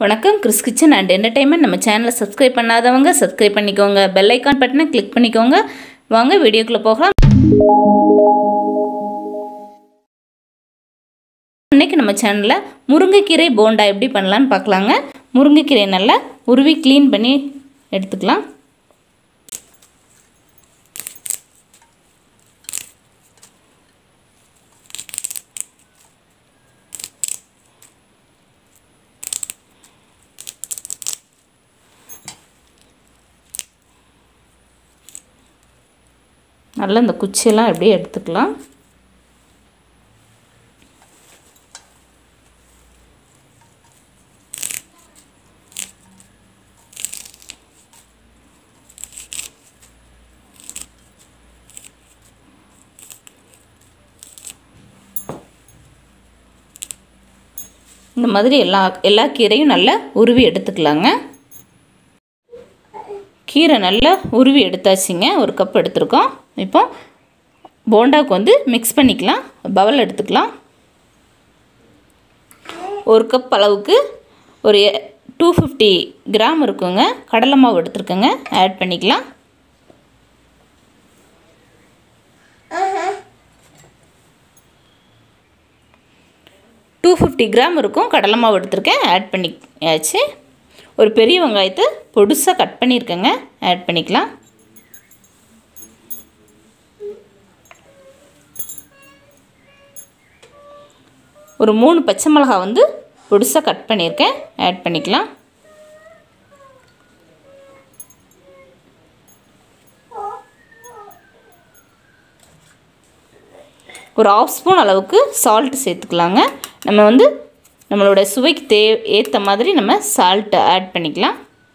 வணக்கம் Chris kitchen and entertainment நம்ம சேனலை சப்ஸ்கிரைப் பண்ணாதவங்க சப்ஸ்கிரைப் பண்ணிக்கோங்க பெல் ஐக்கான் பட்டனை கிளிக் பண்ணிக்கோங்க வாங்க வீடியோக்குள்ளே போகலாம் இன்றைக்கி நம்ம சேனலில் முருங்கைக்கீரை போண்டா எப்படி பண்ணலான்னு பார்க்கலாங்க முருங்கைக்கீரை நல்லா உருவி க்ளீன் பண்ணி எடுத்துக்கலாம் நல்லா இந்த குச்சியெல்லாம் அப்படியே எடுத்துக்கலாம் இந்த மாதிரி எல்லா எல்லா கீரையும் நல்லா உருவி எடுத்துக்கலாங்க கீரை நல்லா உருவி எடுத்தாச்சுங்க ஒரு கப் எடுத்துருக்கோம் இப்போ போண்டாவுக்கு வந்து மிக்ஸ் பண்ணிக்கலாம் பவல் எடுத்துக்கலாம் ஒரு கப் அளவுக்கு ஒரு டூ ஃபிஃப்டி கிராம் இருக்குங்க கடலை மாவு எடுத்துருக்கோங்க ஆட் பண்ணிக்கலாம் டூ ஃபிஃப்டி கிராம் இருக்கும் கடலை மாவு எடுத்திருக்கேன் ஆட் பண்ணியாச்சு ஒரு பெரிய வெங்காயத்தை பொடுசாக கட் பண்ணியிருக்கேங்க ஆட் பண்ணிக்கலாம் ஒரு மூணு பச்சை மிளகா வந்து பொடுசாக கட் பண்ணியிருக்கேன் ஆட் பண்ணிக்கலாம் ஒரு ஆஃப் ஸ்பூன் அளவுக்கு சால்ட் சேர்த்துக்கலாங்க நம்ம வந்து நம்மளோட சுவைக்கு தே ஏற்ற மாதிரி நம்ம சால்ட்டை ஆட் பண்ணிக்கலாம்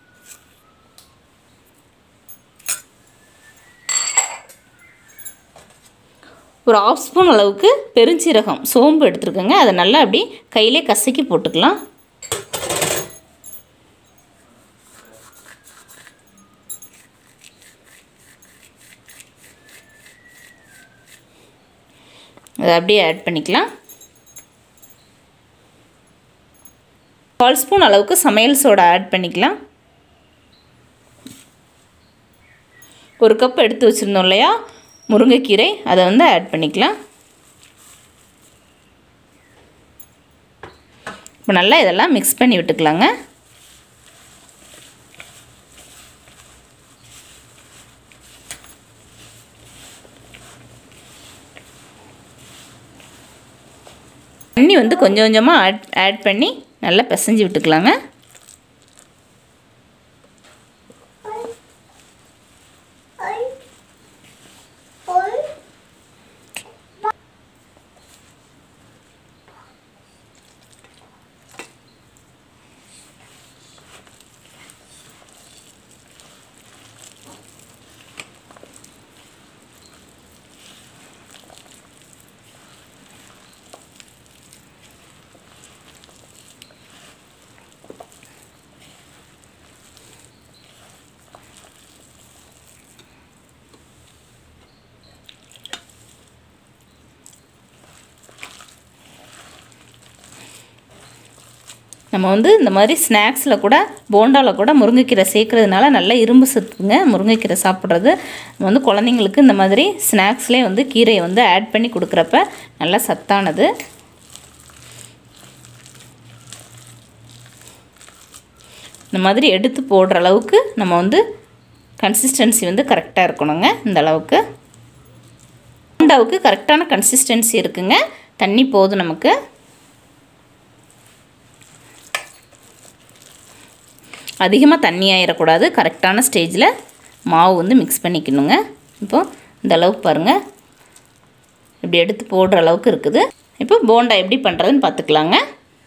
ஒரு ஆஃப் ஸ்பூன் அளவுக்கு பெருஞ்சீரகம் சோம்பு எடுத்துருக்கோங்க அதை நல்லா அப்படி கையிலே கசக்கி போட்டுக்கலாம் அதை அப்படியே ஆட் பண்ணிக்கலாம் கால் ஸ்பூன் அளவுக்கு சமையல் சோடா ஆட் பண்ணிக்கலாம் ஒரு கப் எடுத்து வச்சுருந்தோம் இல்லையா முருங்கைக்கீரை அதை வந்து ஆட் பண்ணிக்கலாம் இப்போ நல்லா இதெல்லாம் மிக்ஸ் பண்ணி விட்டுக்கலாங்க தண்ணி வந்து கொஞ்சம் கொஞ்சமாக ஆட் ஆட் பண்ணி நல்லா பிசைஞ்சு விட்டுக்கலாங்க நம்ம வந்து இந்த மாதிரி ஸ்நாக்ஸில் கூட போண்டாவில் கூட முருங்கைக்கீரை சேர்க்குறதுனால நல்ல இரும்பு சத்துங்க முருங்கைக்கீரை சாப்பிட்றது நம்ம வந்து குழந்தைங்களுக்கு இந்த மாதிரி ஸ்நாக்ஸ்லேயே வந்து கீரையை வந்து ஆட் பண்ணி கொடுக்குறப்ப நல்ல சத்தானது இந்த மாதிரி எடுத்து போடுற அளவுக்கு நம்ம வந்து கன்சிஸ்டன்சி வந்து கரெக்டாக இருக்கணுங்க இந்த அளவுக்கு போண்டாவுக்கு கரெக்டான கன்சிஸ்டன்சி இருக்குங்க தண்ணி போதும் நமக்கு அதிகமாக தண்ணி ஆயிடக்கூடாது கரெக்டான ஸ்டேஜில் மாவு வந்து மிக்ஸ் பண்ணிக்கணுங்க இப்போது இந்த அளவுக்கு பாருங்கள் இப்படி எடுத்து போடுற அளவுக்கு இருக்குது இப்போ போண்டா எப்படி பண்ணுறதுன்னு பார்த்துக்கலாங்க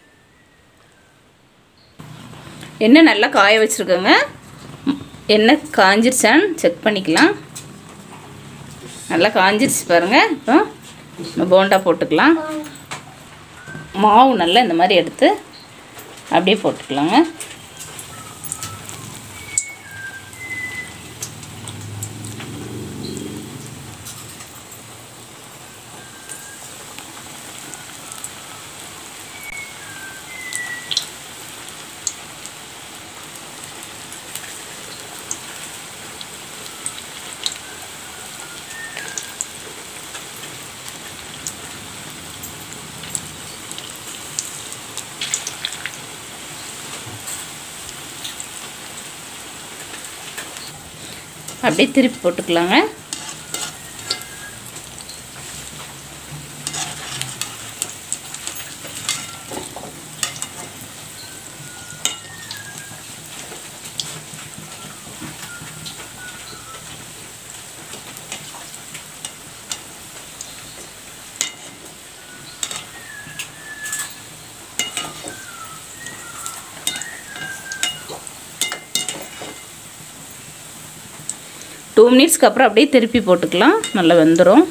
எண்ணெய் நல்லா காய வச்சுருக்கோங்க எண்ணெய் காஞ்சிருச்சான்னு செக் பண்ணிக்கலாம் நல்லா காஞ்சிருச்சு பாருங்கள் இப்போ போண்டா போட்டுக்கலாம் மாவு நல்லா இந்த மாதிரி எடுத்து அப்படியே போட்டுக்கலாங்க அப்படியே திருப்பி போட்டுக்கலாங்க டூ மினிட்ஸ்க்கு அப்புறம் அப்படியே திருப்பி போட்டுக்கலாம் நல்லா வெந்துடும்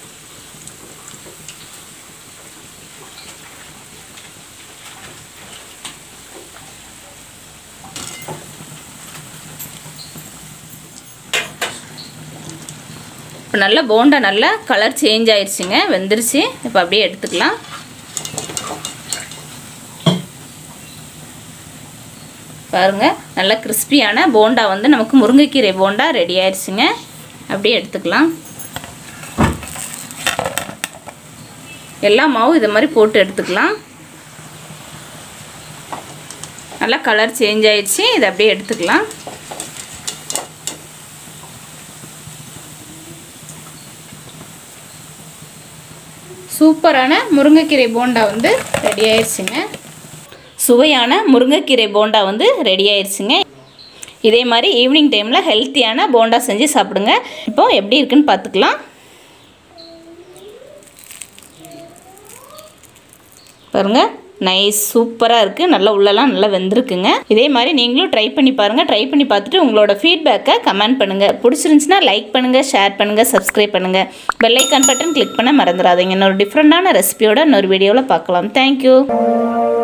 இப்போ நல்லா போண்டா நல்லா கலர் சேஞ்ச் ஆயிடுச்சுங்க வெந்துருச்சு இப்போ அப்படியே எடுத்துக்கலாம் பாருங்கள் நல்லா கிறிஸ்பியான போண்டா வந்து நமக்கு முருங்கைக்கீரை போண்டா ரெடி ஆயிடுச்சுங்க அப்படியே எடுத்துக்கலாம் எல்லா மாவும் இதை மாதிரி போட்டு எடுத்துக்கலாம் நல்லா கலர் சேஞ்ச் ஆயிடுச்சு இதை அப்படியே எடுத்துக்கலாம் சூப்பரான முருங்கைக்கீரை போண்டா வந்து ரெடி ஆயிடுச்சுங்க சுவையான முருங்கைக்கீரை போண்டா வந்து ரெடி ஆயிடுச்சுங்க இதே மாதிரி ஈவினிங் டைமில் ஹெல்த்தியான போண்டா செஞ்சு சாப்பிடுங்க இப்போ எப்படி இருக்குன்னு பார்த்துக்கலாம் பாருங்கள் நைஸ் சூப்பராக இருக்குது நல்லா உள்ளெல்லாம் நல்லா வெந்திருக்குங்க இதே மாதிரி நீங்களும் ட்ரை பண்ணி பாருங்கள் ட்ரை பண்ணி பார்த்துட்டு உங்களோட ஃபீட்பேக்கை கமெண்ட் பண்ணுங்கள் பிடிச்சிருந்துச்சுன்னா லைக் பண்ணுங்கள் ஷேர் பண்ணுங்கள் சப்ஸ்கிரைப் பண்ணுங்கள் பெல்லைக்கான் பட்டன் கிளிக் பண்ண மறந்துடாதீங்க இன்னொரு டிஃப்ரெண்ட்டான ரெசிபியோட இன்னொரு வீடியோவில் பார்க்கலாம் தேங்க்யூ